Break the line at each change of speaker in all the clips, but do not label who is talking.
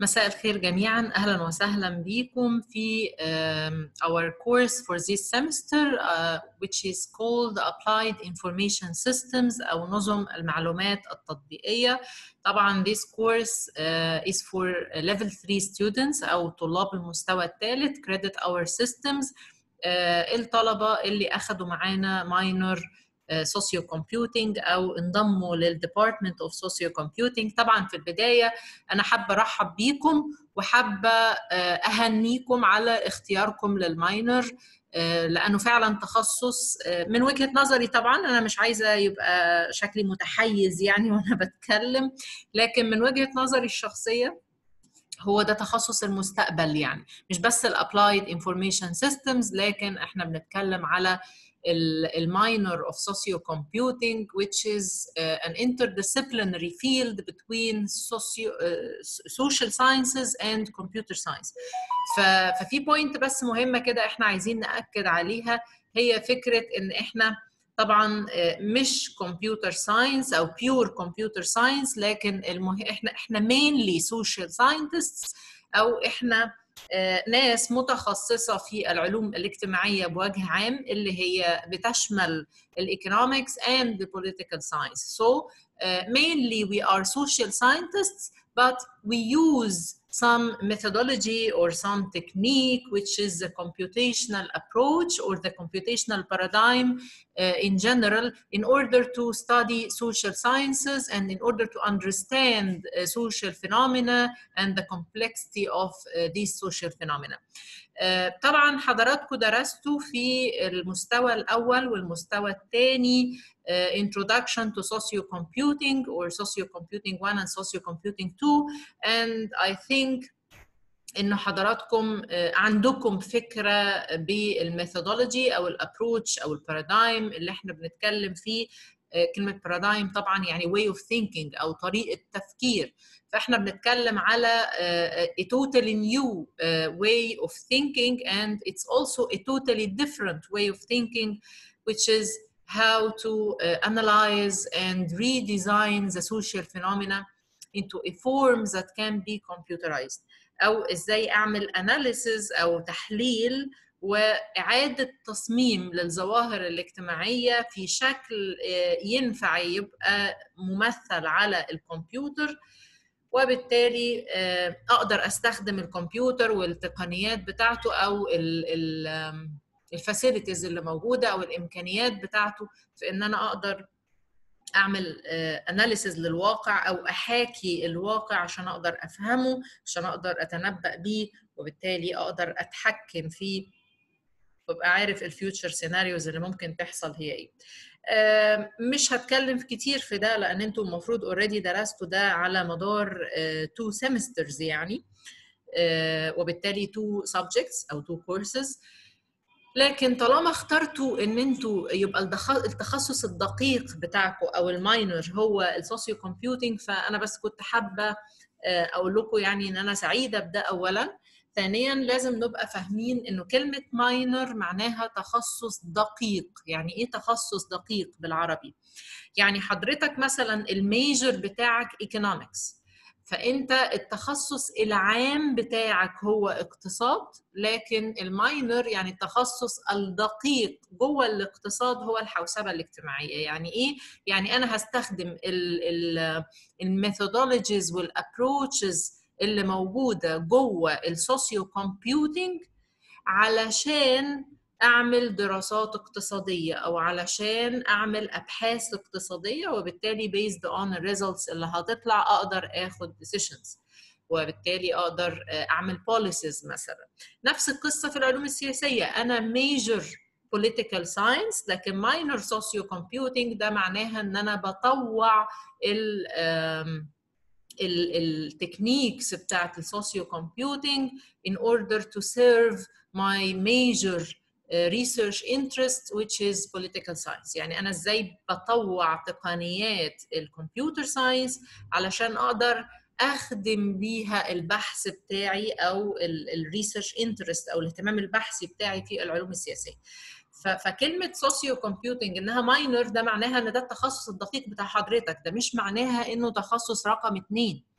مساء الخير جميعا اهلا وسهلا بكم في um, our course for this semester uh, which is called applied information systems او نظم المعلومات التطبيقيه طبعا this course uh, is for level 3 students او طلاب المستوى الثالث credit our systems uh, الطلبه اللي اخذوا معانا minor سوسيو كومبيوتنج او انضموا للديبارتمنت اوف سوسيو كومبيوتنج طبعا في البدايه انا حابه ارحب بيكم وحابه اهنيكم على اختياركم للماينر لانه فعلا تخصص من وجهه نظري طبعا انا مش عايزه يبقى شكلي متحيز يعني وانا بتكلم لكن من وجهه نظري الشخصيه هو ده تخصص المستقبل يعني مش بس الابلايد انفورميشن سيستمز لكن احنا بنتكلم على الماينر of socio computing which is uh, an interdisciplinary field between socio, uh, social sciences and computer science ففي بوينت بس مهمه كده احنا عايزين ناكد عليها هي فكره ان احنا طبعا مش كمبيوتر ساينس او بيور كمبيوتر ساينس لكن المه... احنا احنا mainly social scientists او احنا ناس متخصصة في العلوم الاجتماعية بوجه عام اللي هي بتشمل economics and the political science. So uh, mainly we are social scientists, but we use some methodology or some technique, which is the computational approach or the computational paradigm uh, in general, in order to study social sciences and in order to understand uh, social phenomena and the complexity of uh, these social phenomena. طبعا حضراتكم درستوا في المستوى الأول والمستوى الثاني introduction to socio-computing or socio-computing 1 and socio-computing 2 and I think انه حضراتكم عندكم فكره بالميثودولوجي او الابروتش او البارادايم اللي احنا بنتكلم فيه كلمه بارادايم طبعا يعني way of thinking او طريقه تفكير فاحنا بنتكلم على a totally new way of thinking and it's also a totally different way of thinking which is how to uh, analyze and redesign the social phenomena into a form that can be computerized او ازاي اعمل analysis او تحليل واعاده تصميم للظواهر الاجتماعيه في شكل ينفع يبقى ممثل على الكمبيوتر وبالتالي اقدر استخدم الكمبيوتر والتقنيات بتاعته او الفاسيلتيز اللي موجوده او الامكانيات بتاعته في ان انا اقدر اعمل اناليسز للواقع او احاكي الواقع عشان اقدر افهمه عشان اقدر اتنبأ بيه وبالتالي اقدر اتحكم فيه وابقى عارف الفيوتشر سيناريوز اللي ممكن تحصل هي ايه مش هتكلم كتير في ده لان انتم المفروض اوريدي درستوا ده على مدار تو سيمسترز يعني وبالتالي تو سبجكتس او تو كورسز لكن طالما اخترتوا ان انتوا يبقى التخصص الدقيق بتاعكم او الماينر هو السوسيو كومبيوتنج فانا بس كنت حابه اقول لكم يعني ان انا سعيده بده اولا ثانيا لازم نبقى فاهمين انه كلمه ماينر معناها تخصص دقيق يعني ايه تخصص دقيق بالعربي يعني حضرتك مثلا الميجر بتاعك ايكونومكس فانت التخصص العام بتاعك هو اقتصاد لكن الماينر يعني التخصص الدقيق جوه الاقتصاد هو الحوسبه الاجتماعيه يعني ايه يعني انا هستخدم الميثودولوجيز والابروتشز اللي موجوده جوه السوسيو كومبيوتنج علشان اعمل دراسات اقتصاديه او علشان اعمل ابحاث اقتصاديه وبالتالي based on the results اللي هتطلع اقدر اخد decisions وبالتالي اقدر اعمل policies مثلا نفس القصه في العلوم السياسيه انا major political science لكن minor socio computing ده معناها ان انا بطوع ال التكنيكس بتاعت السوسيو كومبيوتنج in order to serve my major research interest which is political science يعني أنا إزاي بطوع تقنيات الكمبيوتر ساينس علشان أقدر أخدم بيها البحث بتاعي أو الريسيرش انترست أو الاهتمام البحثي بتاعي في العلوم السياسية فكلمة سوسيو كومبيوتنج إنها ماينر ده معناها إن ده التخصص الدقيق بتاع حضرتك ده مش معناها إنه تخصص رقم اتنين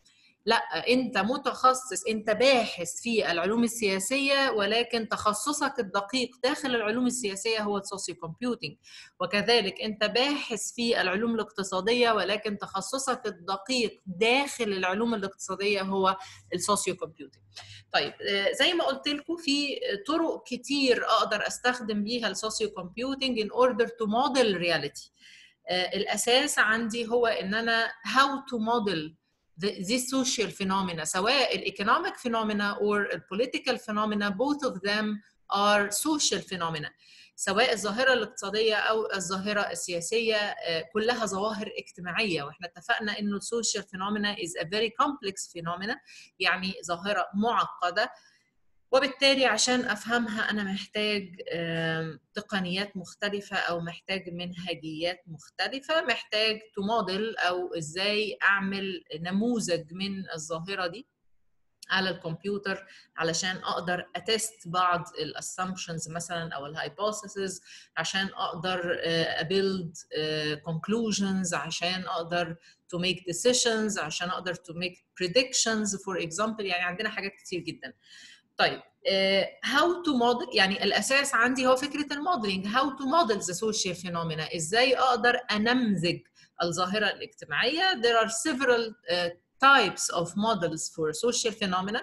لا انت متخصص انت باحث في العلوم السياسيه ولكن تخصصك الدقيق داخل العلوم السياسيه هو السوسيو كومبيوتنج وكذلك انت باحث في العلوم الاقتصاديه ولكن تخصصك الدقيق داخل العلوم الاقتصاديه هو السوسيو كومبيوتنج طيب زي ما قلت لكم في طرق كتير اقدر استخدم بيها السوسيو كومبيوتنج in order to model reality الاساس عندي هو ان انا how to model these social phenomena سواء الايكونوميك phenomena or political phenomena both of them are social phenomena سواء الظاهرة الاقتصادية أو الظاهرة السياسية كلها ظواهر اجتماعية واحنا اتفقنا إنه social phenomena is a very complex phenomena يعني ظاهرة معقدة وبالتالي عشان افهمها انا محتاج تقنيات مختلفه او محتاج منهجيات مختلفه محتاج تموديل او ازاي اعمل نموذج من الظاهره دي على الكمبيوتر علشان اقدر اتست بعض الاسامبشنز مثلا او الهايبوثيسز عشان اقدر ابيلد conclusions عشان اقدر to make decisions عشان اقدر to make predictions for example يعني عندنا حاجات كتير جدا طيب هاو تو موديل يعني الاساس عندي هو فكره الموديلنج هاو تو موديل ذا سوشيال فينومينا ازاي اقدر انمذج الظاهره الاجتماعيه there are several uh, types of models for social phenomena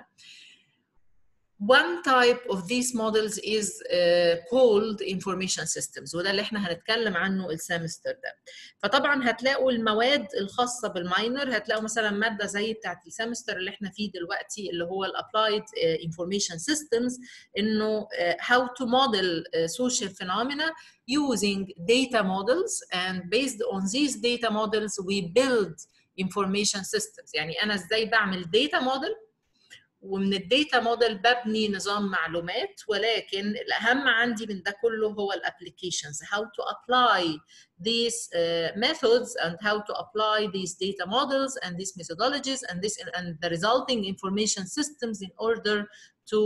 One type of these models is uh, called information systems وده اللي احنا هنتكلم عنه السمستر ده فطبعا هتلاقوا المواد الخاصه بالماينر هتلاقوا مثلا ماده زي بتاعت السمستر اللي احنا فيه دلوقتي اللي هو الابلايد information systems انه uh, how to model uh, social phenomena using data models and based on these data models we build information systems يعني انا ازاي بعمل data model ومن الداتا موديل ببني نظام معلومات ولكن الاهم عندي من ده كله هو الابلكيشنز how to apply these uh, methods and how to apply these data models and these methodologies and this and the resulting information systems in order to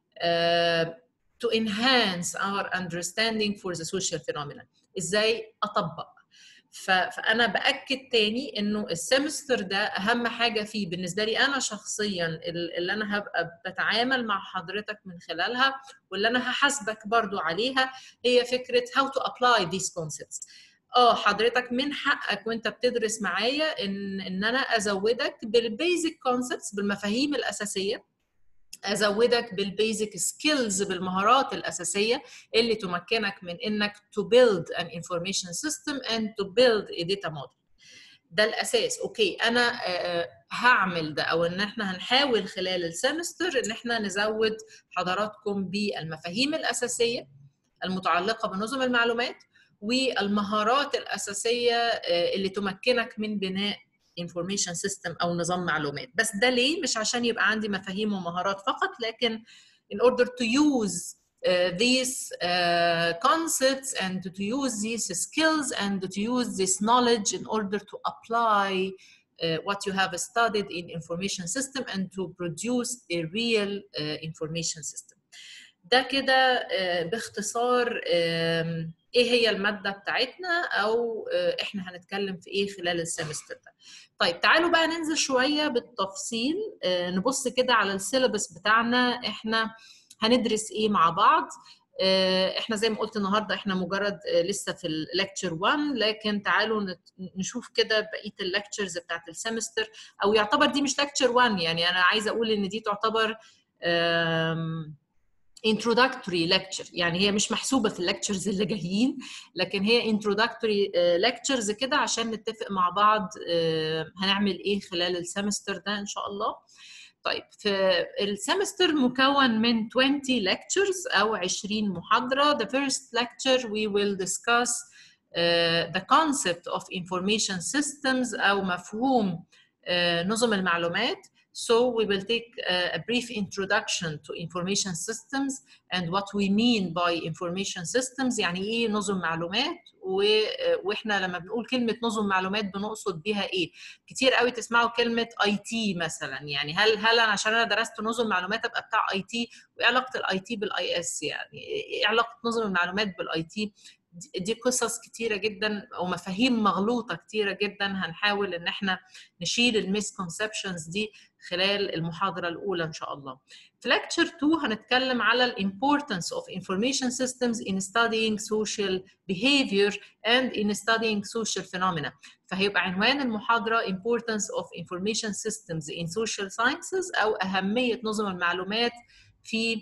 uh, to enhance our understanding for the social phenomena ازاي اطبق فانا باكد تاني انه السمستر ده اهم حاجه فيه بالنسبه لي انا شخصيا اللي انا هبقى بتعامل مع حضرتك من خلالها واللي انا هحاسبك برضو عليها هي فكره how to apply these concepts اه حضرتك من حقك وانت بتدرس معايا ان ان انا ازودك بالبيزك كونسبتس بالمفاهيم الاساسيه ازودك بالبيزك سكيلز بالمهارات الاساسيه اللي تمكنك من انك to build an information system and to build a data model ده الاساس اوكي انا هعمل ده او ان احنا هنحاول خلال السمستر ان احنا نزود حضراتكم بالمفاهيم الاساسيه المتعلقه بنظم المعلومات والمهارات الاساسيه اللي تمكنك من بناء information system او نظام معلومات بس ده ليه مش عشان يبقى عندي مفاهيم ومهارات فقط لكن in order to use uh, these uh, concepts and to use these skills and to use this knowledge in order to apply uh, what you have studied in information system and to produce a real information system ده كده باختصار ايه هي الماده بتاعتنا او احنا هنتكلم في ايه خلال السمستر ده طيب تعالوا بقى ننزل شويه بالتفصيل نبص كده على السيلبس بتاعنا احنا هندرس ايه مع بعض احنا زي ما قلت النهارده احنا مجرد لسه في الليكتشر 1 لكن تعالوا نشوف كده بقيه الليكتشرز بتاعت السمستر او يعتبر دي مش ليكتشر 1 يعني انا عايزه اقول ان دي تعتبر introductory lecture يعني هي مش محسوبه في الليكتشرز اللي جايين لكن هي introductory lectures كده عشان نتفق مع بعض هنعمل ايه خلال السمستر ده ان شاء الله طيب في السمستر مكون من 20 lectures او 20 محاضره the first lecture we will discuss uh, the concept of information systems او مفهوم uh, نظم المعلومات So we will take a brief introduction to information systems and what we mean by information systems يعني ايه نظم معلومات واحنا لما بنقول كلمة نظم معلومات بنقصد بيها ايه كتير قوي تسمعوا كلمة اي تي مثلا يعني هل هل انا عشان انا درست نظم معلومات ابقى بتاع اي تي وايه علاقة الاي تي بالاي اس يعني ايه علاقة نظم المعلومات بالاي تي دي قصص كتيرة جدا ومفاهيم مغلوطة كتيرة جدا هنحاول ان احنا نشيل الميسكونسبشنز دي خلال المحاضرة الأولى إن شاء الله. في lecture 2 هنتكلم على ال importance of information systems in studying social behavior and in studying social phenomena. فهيبقى عنوان المحاضرة importance of information systems in social sciences أو أهمية نظم المعلومات في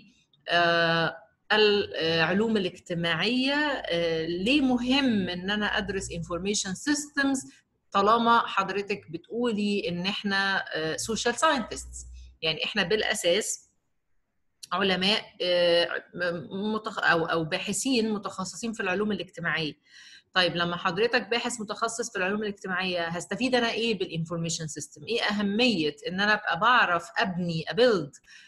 العلوم الاجتماعية ليه مهم ان انا ادرس information systems طالما حضرتك بتقولي ان احنا سوشيال ساينتستس يعني احنا بالاساس علماء متخ... او او باحثين متخصصين في العلوم الاجتماعيه طيب لما حضرتك باحث متخصص في العلوم الاجتماعيه هستفيد انا ايه بالانفورميشن سيستم ايه اهميه ان انا ابقى بعرف ابني ابيلد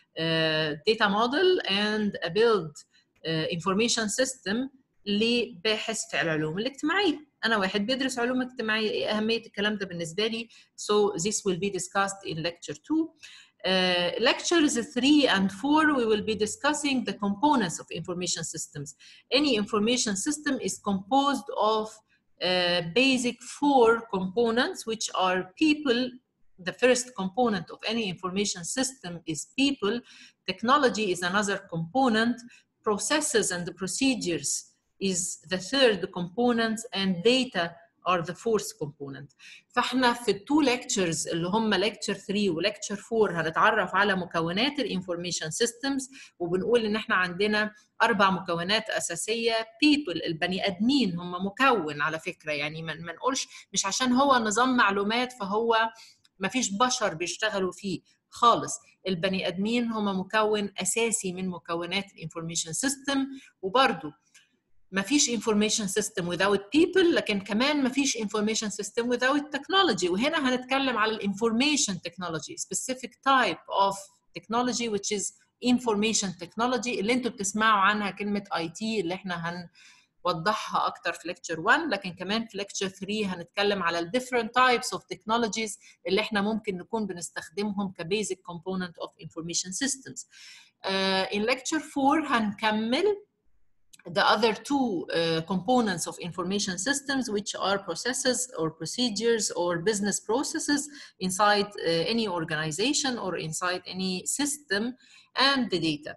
داتا موديل اند ابيلد انفورميشن سيستم لباحث في العلوم الاجتماعيه انا واحد بيدرس علوم اجتماعيه ايه اهميه الكلام ده بالنسبه لي so this will be discussed in lecture 2 Uh, lectures 3 and 4 we will be discussing the components of information systems any information system is composed of uh, basic four components which are people the first component of any information system is people technology is another component processes and the procedures is the third component and data are the fourth component فاحنا في التو lectures اللي هم lecture 3 و lecture 4 هنتعرف على مكونات الانفورميشن systems وبنقول ان احنا عندنا اربع مكونات اساسيه people البني ادمين هم مكون على فكره يعني ما نقولش مش عشان هو نظام معلومات فهو ما فيش بشر بيشتغلوا فيه خالص البني ادمين هم مكون اساسي من مكونات الانفورميشن سيستم وبرده ما فيش information system without people لكن كمان ما فيش information system without technology وهنا هنتكلم على information technology specific type of technology which is information technology اللي انتوا بتسمعوا عنها كلمة IT اللي احنا هنوضحها أكتر في lecture 1 لكن كمان في lecture 3 هنتكلم على ال different types of technologies اللي احنا ممكن نكون بنستخدمهم ك basic component of information systems. Uh, in lecture 4 هنكمل the other two uh, components of information systems, which are processes or procedures or business processes inside uh, any organization or inside any system and the data.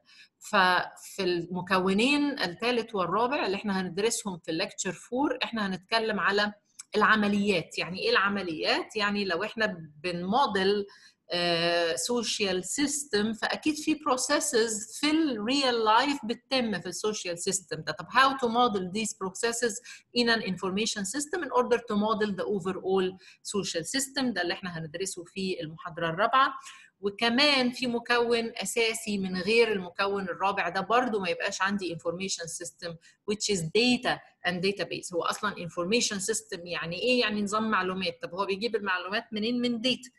ففي المكونين الثالث والرابع اللي احنا هندرسهم في الليكتشر 4 احنا هنتكلم على العمليات يعني ايه العمليات يعني لو احنا بنموديل سوشيال uh, سيستم فاكيد في بروسيسز في الريال لايف بتتم في السوشيال سيستم ده طب how to model these processes in an information system in order to model the overall social system ده اللي احنا هندرسه في المحاضره الرابعه وكمان في مكون اساسي من غير المكون الرابع ده برضو ما يبقاش عندي information system which is data and database هو اصلا information system يعني ايه يعني نظام معلومات طب هو بيجيب المعلومات منين من data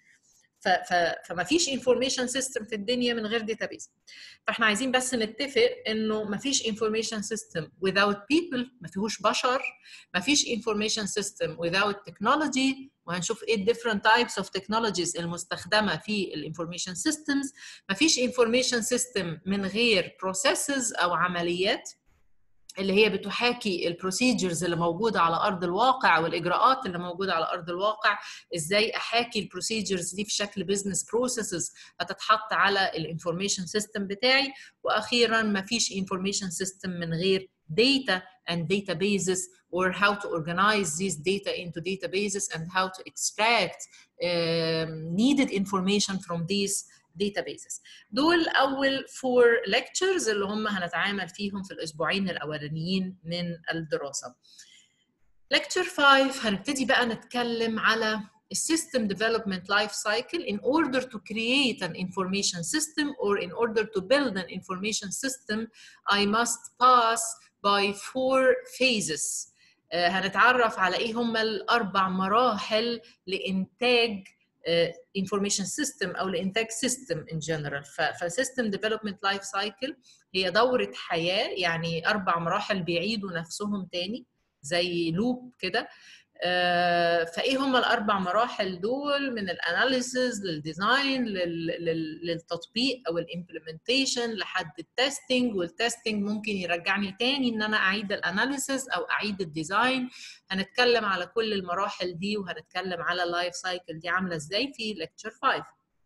فما فيش انفورميشن سيستم في الدنيا من غير داتابيز فاحنا عايزين بس نتفق انه ما فيش انفورميشن سيستم without people ما فيهوش بشر ما فيش انفورميشن سيستم without technology وهنشوف ايه different types of technologies المستخدمه في الانفورميشن سيستمز ما فيش انفورميشن سيستم من غير processes او عمليات اللي هي بتحاكي البروسيجرز اللي موجوده على ارض الواقع والاجراءات اللي موجوده على ارض الواقع ازاي احاكي البروسيجرز دي في شكل بزنس بروسيسز هتتحط على الانفورميشن سيستم بتاعي واخيرا ما فيش انفورميشن سيستم من غير data and databases or how to organize these data into databases and how to extract um, needed information from these databases دول اول فور lectures اللي هم هنتعامل فيهم في الاسبوعين الاولانيين من الدراسه lecture 5 هنبتدي بقى نتكلم على system development life cycle in order to create an information system or in order to build an information system I must pass by four phases uh, هنتعرف على ايه هم الاربع مراحل لانتاج انفورميشن uh, سيستم او لانتاج سيستم ان جنرال فسيستم ديفلوبمنت لايف سايكل هي دوره حياه يعني اربع مراحل بيعيدوا نفسهم تاني زي لوب كده فايه هم الاربع مراحل دول من الاناليسز للديزاين للتطبيق او الامبلمنتيشن لحد التستنج والتستنج ممكن يرجعني تاني ان انا اعيد الاناليسز او اعيد الديزاين هنتكلم على كل المراحل دي وهنتكلم على اللايف سايكل دي عامله ازاي في ليكتشر 5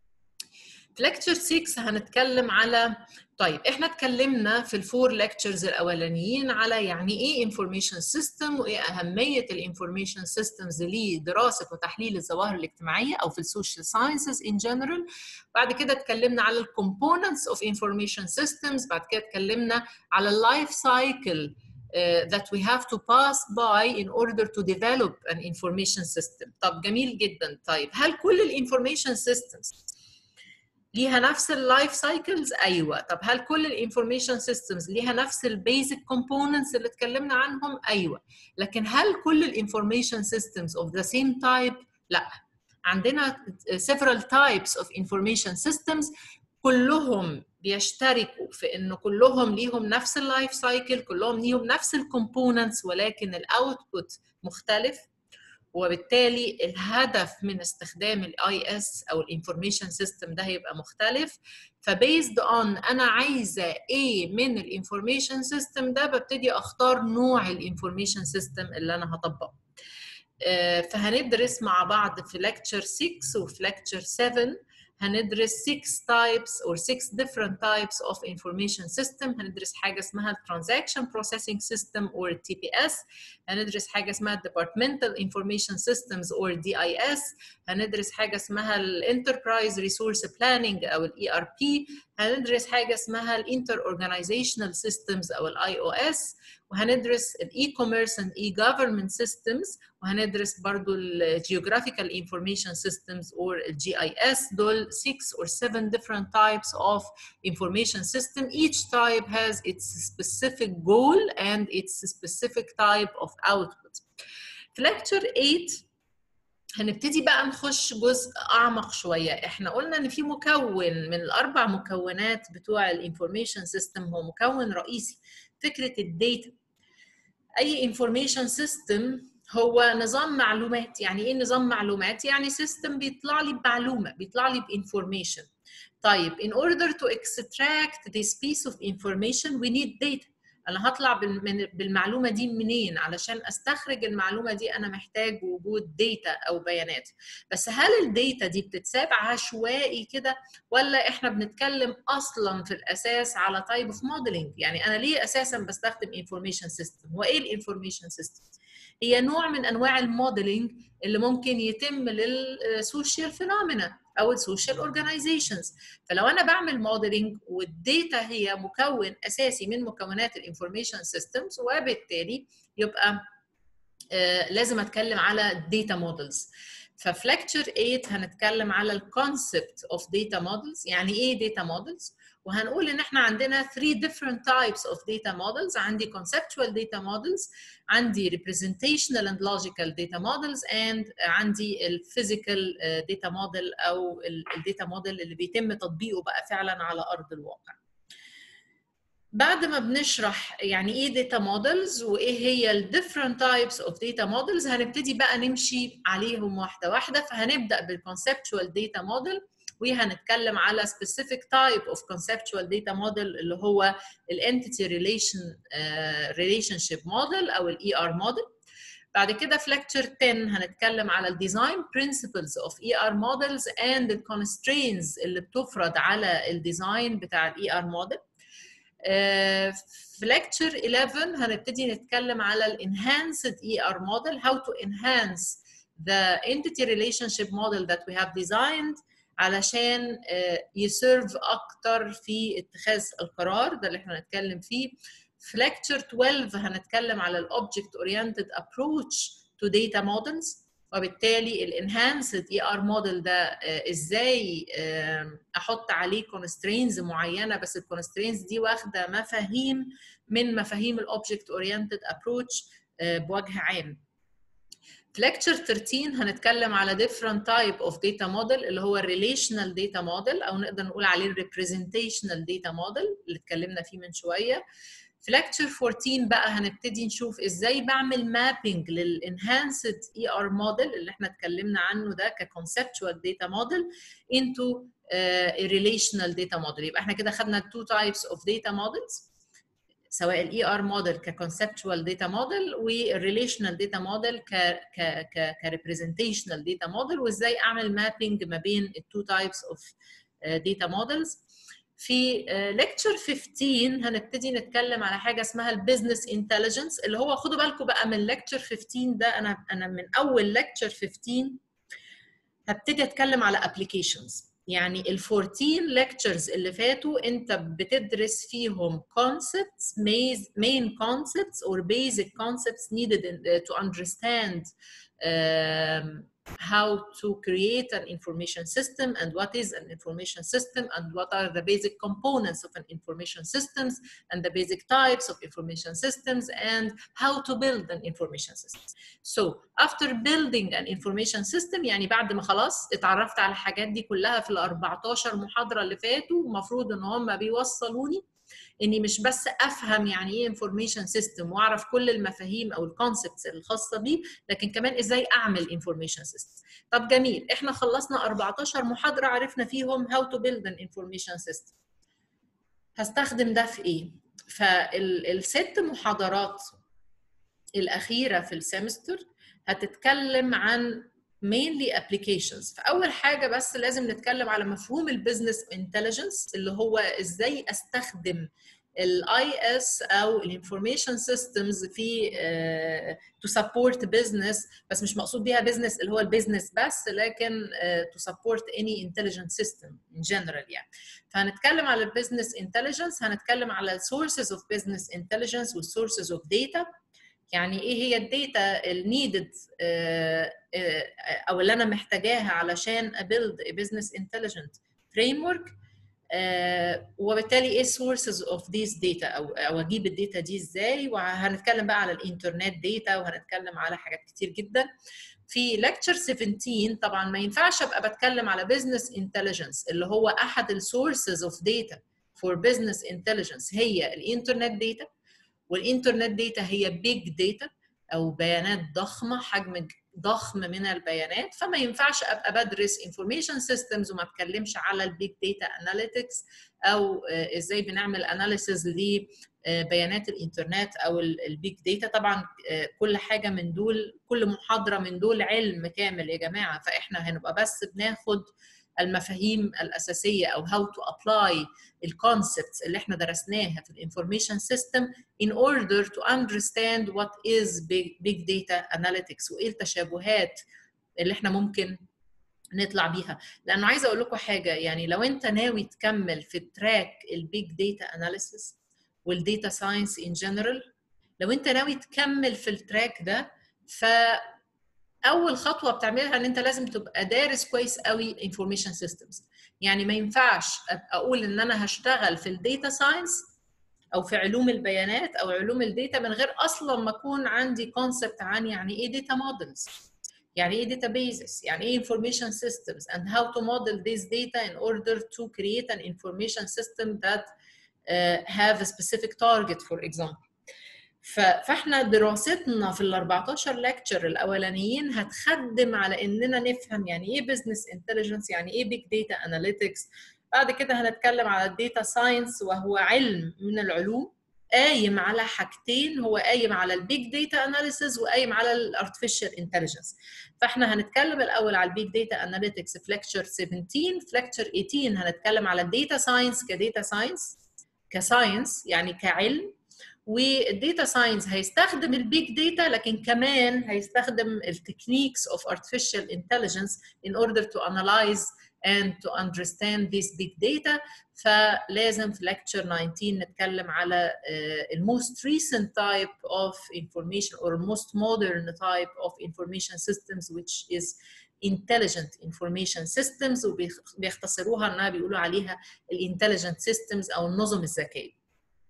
في ليكتشر 6 هنتكلم على طيب احنا اتكلمنا في الفور ليكتشرز الاولانيين على يعني ايه انفورميشن سيستم وايه اهميه الانفورميشن سيستمز لدراسه وتحليل الظواهر الاجتماعيه او في السوشيال ساينسز ان جنرال بعد كده اتكلمنا على الكومبوننتس اوف انفورميشن سيستمز بعد كده اتكلمنا على اللايف سايكل Uh, that we have to pass by in order to develop an information system. طب جميل جدا طيب هل كل الانفورميشن systems ليها نفس اللايف سايكلز ايوه طب هل كل الانفورميشن سيستمز ليها نفس البيزك كومبوننتس اللي اتكلمنا عنهم ايوه لكن هل كل الانفورميشن سيستمز اوف ذا سيم تايب لا عندنا several types of information systems كلهم بيشتركوا في انه كلهم ليهم نفس اللايف سايكل كلهم ليهم نفس الكومبوننتس ولكن الاوتبوت مختلف وبالتالي الهدف من استخدام الاي اس او الانفورميشن سيستم ده هيبقى مختلف فبيزد اون انا عايزه ايه من الانفورميشن سيستم ده ببتدي اختار نوع الانفورميشن سيستم اللي انا هطبقه فهندرس مع بعض في lecture 6 وفي lecture 7 هندرس 6 types or 6 different types of information system هندرس حاجة اسمها Transaction Processing System or TPS هندرس حاجة اسمها Departmental Information Systems or DIS هندرس حاجة اسمها Enterprise Resource Planning أو ال ERP هندرس حاجة اسمها Inter Organizational Systems أو ال IOS وهندرس الاي كوميرس اند اي جفرمنت سيستمز وهندرس برضو الجيوغرافيكال انفورميشن سيستمز اور الجي اي اس دول 6 or 7 different types of information system each type has its specific goal and its specific type of output في lecture 8 هنبتدي بقى نخش جزء اعمق شويه احنا قلنا ان في مكون من الاربع مكونات بتوع الانفورميشن سيستم هو مكون رئيسي فكره الداتا اي انفورميشن سيستم هو نظام معلومات يعني ايه نظام معلومات يعني سيستم بيطلع لي بمعلومه بيطلع لي بانفورميشن طيب in order to extract this piece of information we need data انا هطلع بالمعلومه دي منين علشان استخرج المعلومه دي انا محتاج وجود داتا او بيانات بس هل الداتا دي بتتساب عشوائي كده ولا احنا بنتكلم اصلا في الاساس على تايب اوف موديلنج يعني انا ليه اساسا بستخدم انفورميشن سيستم هو ايه الانفورميشن سيستم هي نوع من انواع الموديلنج اللي ممكن يتم للسوشيال فينومينا او السوشيال اورجانيزيشنز فلو انا بعمل موديلنج والديتا هي مكون اساسي من مكونات الانفورميشن سيستمز وبالتالي يبقى آه لازم اتكلم على الداتا مودلز ففي ليكتشر 8 هنتكلم على الكونسبت اوف داتا مودلز يعني ايه داتا مودلز وهنقول ان احنا عندنا 3 different types of data models عندي conceptual data models عندي representational and logical data models and عندي ال physical data model او الداتا موديل اللي بيتم تطبيقه بقى فعلا على ارض الواقع بعد ما بنشرح يعني ايه داتا مودلز وايه هي ال different types of data models هنبتدي بقى نمشي عليهم واحده واحده فهنبدا بالconceptual data model وهنتكلم على specific type of conceptual data model اللي هو ال entity relation uh, relationship model او ال ER model بعد كده في lecture 10 هنتكلم على ال design principles of ER models and the constraints اللي بتفرض على الديزاين بتاع ال ER model uh, في lecture 11 هنبتدي نتكلم على ال enhanced ER model how to enhance the entity relationship model that we have designed علشان يسيرف اكتر في اتخاذ القرار ده اللي احنا هنتكلم فيه في lecture 12 هنتكلم على الاوبجكت اورينتد ابروتش تو داتا مودلز وبالتالي الانهانسد اي ار موديل ده ازاي احط عليه كونسترينز معينه بس الكونسترينز دي واخده مفاهيم من مفاهيم الاوبجكت اورينتد ابروتش بوجه عام في lecture 13 هنتكلم على different type of data model اللي هو relational data model او نقدر نقول عليه representational data model اللي اتكلمنا فيه من شويه في لكتشر 14 بقى هنبتدي نشوف ازاي بعمل مابينج للانهانسد اي ار موديل اللي احنا اتكلمنا عنه ده ككونسبتشوال داتا موديل انتو ريليشنال داتا موديل يبقى احنا كده خدنا التو تايبس اوف داتا موديلز سواء الاي ار موديل ككونسبتشوال داتا موديل والريليشنال داتا موديل ك ك ك كريبريزنتيشنال داتا موديل وازاي اعمل مابينج ما بين التو تايبس اوف داتا موديلز في ليكتشر 15 هنبتدي نتكلم على حاجه اسمها البيزنس انتليجنس اللي هو خدوا بالكم بقى من ليكتشر 15 ده انا انا من اول ليكتشر 15 هبتدي اتكلم على ابلكيشنز يعني ال 14 lectures اللي فاتوا انت بتدرس فيهم concepts main concepts or basic concepts needed in, uh, to understand um, how to create an information system and what is an information system and what are the basic components of an information systems and the basic types of information systems and how to build an information system. So after building an information system يعني بعد ما خلاص اتعرفت على الحاجات دي كلها في ال 14 محاضرة اللي فاتوا المفروض ان هم بيوصلوني اني مش بس افهم يعني ايه انفورميشن سيستم واعرف كل المفاهيم او الكونسبتس الخاصه بيه لكن كمان ازاي اعمل انفورميشن سيستم طب جميل احنا خلصنا 14 محاضره عرفنا فيهم هاو تو بيلد ان انفورميشن سيستم هستخدم ده في ايه فالست محاضرات الاخيره في السمستر هتتكلم عن mainly applications فاول حاجه بس لازم نتكلم على مفهوم البيزنس انتليجنس اللي هو ازاي استخدم الاي اس او الانفورميشن سيستمز في تو سبورت بزنس بس مش مقصود بيها بزنس اللي هو البيزنس بس لكن تو سبورت اني انتليجنت سيستم ان جنرال يعني فهنتكلم على البيزنس انتليجنس هنتكلم على السورسز اوف بزنس انتليجنس والسورسز اوف داتا يعني ايه هي الداتا النيدد او اللي انا محتاجاها علشان ابيلد بزنس انتليجنت فريم ورك وبالتالي ايه سورسز اوف ذيس داتا او او اجيب الداتا دي ازاي وهنتكلم بقى على الانترنت داتا وهنتكلم على حاجات كتير جدا في لكتشر 17 طبعا ما ينفعش ابقى بتكلم على بزنس انتليجنس اللي هو احد السورسز اوف داتا فور بزنس انتليجنس هي الانترنت داتا والانترنت داتا هي بيج داتا او بيانات ضخمه حجم ضخم من البيانات فما ينفعش ابقى بدرس انفورميشن سيستمز وما اتكلمش على البيج داتا اناليتكس او ازاي بنعمل اناليسز لبيانات الانترنت او البيج داتا طبعا كل حاجه من دول كل محاضره من دول علم كامل يا جماعه فاحنا هنبقى بس بناخد المفاهيم الاساسيه او how to apply الكونسبتس اللي احنا درسناها في الانفورميشن سيستم in order to understand what is big, big data analytics وايه التشابهات اللي احنا ممكن نطلع بيها لانه عايزه اقول لكم حاجه يعني لو انت ناوي تكمل في تراك البيج داتا اناليسيس والداتا ساينس ان جنرال لو انت ناوي تكمل في التراك ده ف اول خطوه بتعملها ان انت لازم تبقى دارس كويس قوي الانفورميشن سيستمز يعني ما ينفعش اقول ان انا هشتغل في الداتا ساينس او في علوم البيانات او علوم الداتا من غير اصلا ما اكون عندي كونسبت عن يعني ايه داتا مودلز يعني ايه databases يعني ايه information systems and how to model this data in order to create an information system that uh, have a specific target for example فاحنا دراستنا في ال 14 لكتشر الاولانيين هتخدم على اننا نفهم يعني ايه بزنس انتليجنس يعني ايه بيج داتا اناليتكس بعد كده هنتكلم على الداتا ساينس وهو علم من العلوم قايم على حاجتين هو قايم على البيج داتا اناليسيز وقايم على الارتفيشال انتليجنس فاحنا هنتكلم الاول على البيج داتا اناليتكس في لكتشر 17 في لكتشر 18 هنتكلم على الداتا ساينس كداتا ساينس كساينس يعني كعلم والديتا ساينس هيستخدم البيج داتا لكن كمان هيستخدم التكنيكس اوف artificial intelligence in order to analyze and to understand this big data فلازم في lecture 19 نتكلم على uh, most recent type of information or most modern type of information systems which is intelligent information systems وبيختصروها انها بيقولوا عليها الانتليجنت systems او النظم الذكيه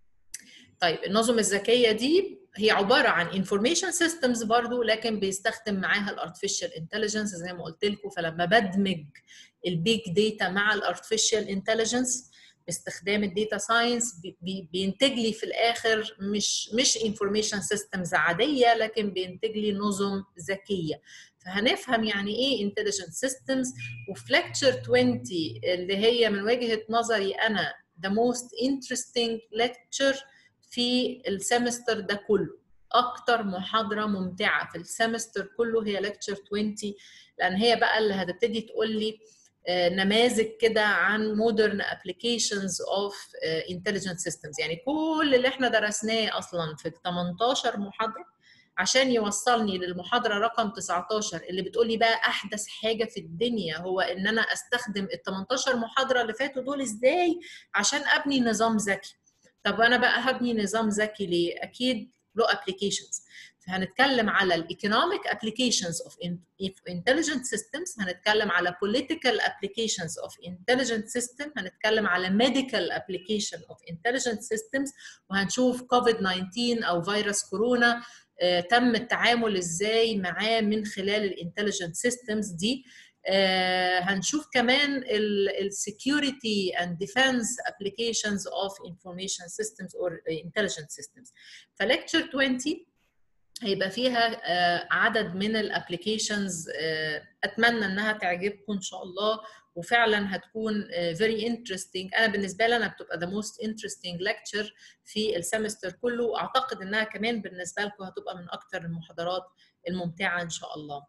طيب النظم الذكيه دي هي عباره عن انفورميشن سيستمز برضو لكن بيستخدم معاها الارتفيشال انتليجنس زي ما قلت لكم فلما بدمج البيج داتا مع الارتفيشال انتليجنس باستخدام الداتا ساينس بينتج لي في الاخر مش مش انفورميشن سيستمز عاديه لكن بينتج لي نظم ذكيه فهنفهم يعني ايه intelligent systems وفي lecture 20 اللي هي من وجهه نظري انا the most interesting lecture في السمستر ده كله اكتر محاضره ممتعه في السمستر كله هي lecture 20 لان هي بقى اللي هتبتدي تقول لي نماذج كده عن modern applications of intelligent systems يعني كل اللي احنا درسناه اصلا في ال 18 محاضره عشان يوصلني للمحاضره رقم 19 اللي بتقول لي بقى احدث حاجه في الدنيا هو ان انا استخدم ال 18 محاضره اللي فاتوا دول ازاي عشان ابني نظام ذكي طب انا بقى هبني نظام ذكي ليه اكيد له applications فهنتكلم على الايكونوميك applications of intelligent systems هنتكلم على political applications of intelligent system هنتكلم على medical application of intelligent systems وهنشوف كوفيد 19 او فيروس كورونا تم التعامل ازاي معاه من خلال الانتليجنت سيستمز دي آه هنشوف كمان السكيورتي اند ديفense applications of information systems or intelligent systems فليكتشر 20 هيبقى فيها آه عدد من الابلكيشنز آه اتمنى انها تعجبكم ان شاء الله وفعلا هتكون very interesting انا بالنسبه لي انا بتبقى the most interesting lecture في السمستر كله واعتقد انها كمان بالنسبه لكم هتبقى من اكتر المحاضرات الممتعه ان شاء الله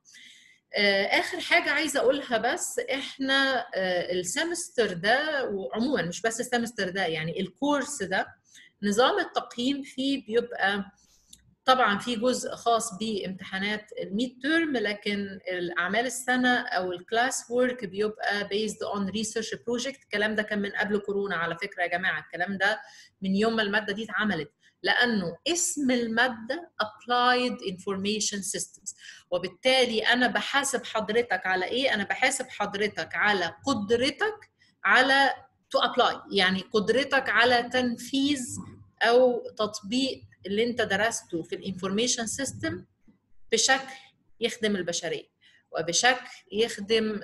اخر حاجه عايزه اقولها بس احنا السمستر ده وعموما مش بس السمستر ده يعني الكورس ده نظام التقييم فيه بيبقى طبعا في جزء خاص بامتحانات الميد تيرم لكن الاعمال السنه او الكلاس وورك بيبقى بيزد اون ريسيرش بروجكت الكلام ده كان من قبل كورونا على فكره يا جماعه الكلام ده من يوم ما الماده دي اتعملت لانه اسم الماده applied information systems وبالتالي انا بحاسب حضرتك على ايه انا بحاسب حضرتك على قدرتك على to apply يعني قدرتك على تنفيذ او تطبيق اللي انت درسته في الانفورميشن سيستم بشكل يخدم البشريه وبشكل يخدم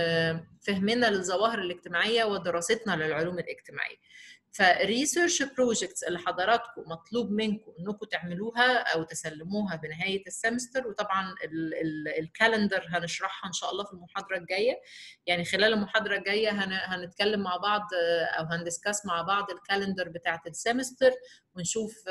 فهمنا للظواهر الاجتماعيه ودراستنا للعلوم الاجتماعيه فالريسيرش بروجكتس اللي حضراتكم مطلوب منكم انكم تعملوها او تسلموها بنهايه السمستر وطبعا الكالندر هنشرحها ان شاء الله في المحاضره الجايه يعني خلال المحاضره الجايه هنتكلم مع بعض او هندسكاس مع بعض الكالندر بتاعه السمستر ونشوف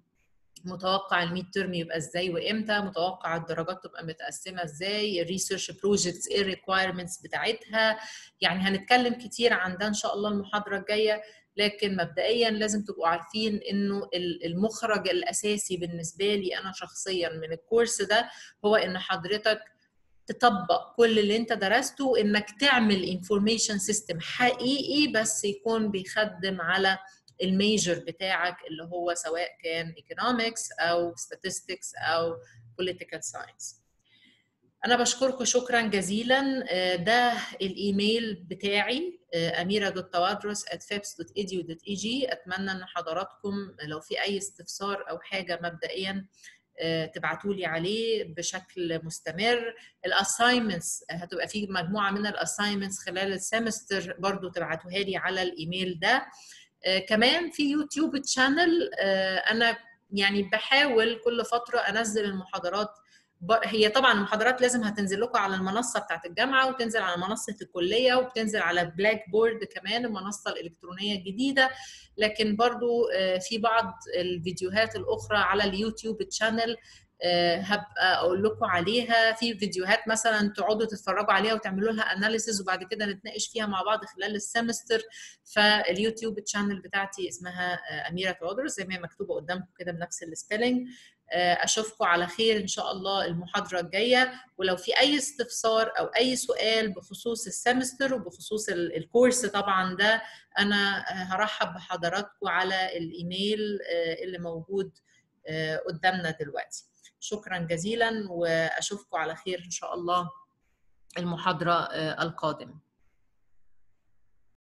متوقع الميد ترم يبقى ازاي وامتى متوقع الدرجات تبقى متقسمه ازاي الريسيرش بروجكتس ايه الريكوايرمنتس بتاعتها يعني هنتكلم كتير عن ده ان شاء الله المحاضره الجايه لكن مبدئيا لازم تبقوا عارفين انه المخرج الاساسي بالنسبه لي انا شخصيا من الكورس ده هو ان حضرتك تطبق كل اللي انت درسته انك تعمل انفورميشن سيستم حقيقي بس يكون بيخدم على الميجر بتاعك اللي هو سواء كان economics او statistics او political science انا بشكركم شكرا جزيلا ده الايميل بتاعي اميره.توادرس at feps.edu.eg اتمنى ان حضراتكم لو في اي استفسار او حاجه مبدئيا تبعتوا لي عليه بشكل مستمر الاساينمنتس هتبقى في مجموعه من الاساينمنتس خلال السمستر برضو تبعتوها لي على الايميل ده كمان في يوتيوب تشانل انا يعني بحاول كل فتره انزل المحاضرات هي طبعا المحاضرات لازم هتنزل لكم على المنصه بتاعت الجامعه وتنزل على منصه الكليه وبتنزل على بلاك بورد كمان المنصه الالكترونيه الجديده لكن برضو في بعض الفيديوهات الاخرى على اليوتيوب تشانل هبقى اقول لكم عليها في فيديوهات مثلا تقعدوا تتفرجوا عليها وتعملوا لها اناليسيز وبعد كده نتناقش فيها مع بعض خلال السمستر فاليوتيوب تشانل بتاعتي اسمها اميره تودرس زي ما هي مكتوبه قدامكم كده بنفس السبيلنج اشوفكم على خير ان شاء الله المحاضره الجايه ولو في اي استفسار او اي سؤال بخصوص السمستر وبخصوص الكورس طبعا ده انا هرحب بحضراتكم على الايميل اللي موجود قدامنا دلوقتي شكرا جزيلا واشوفكم على خير ان شاء الله المحاضره القادمه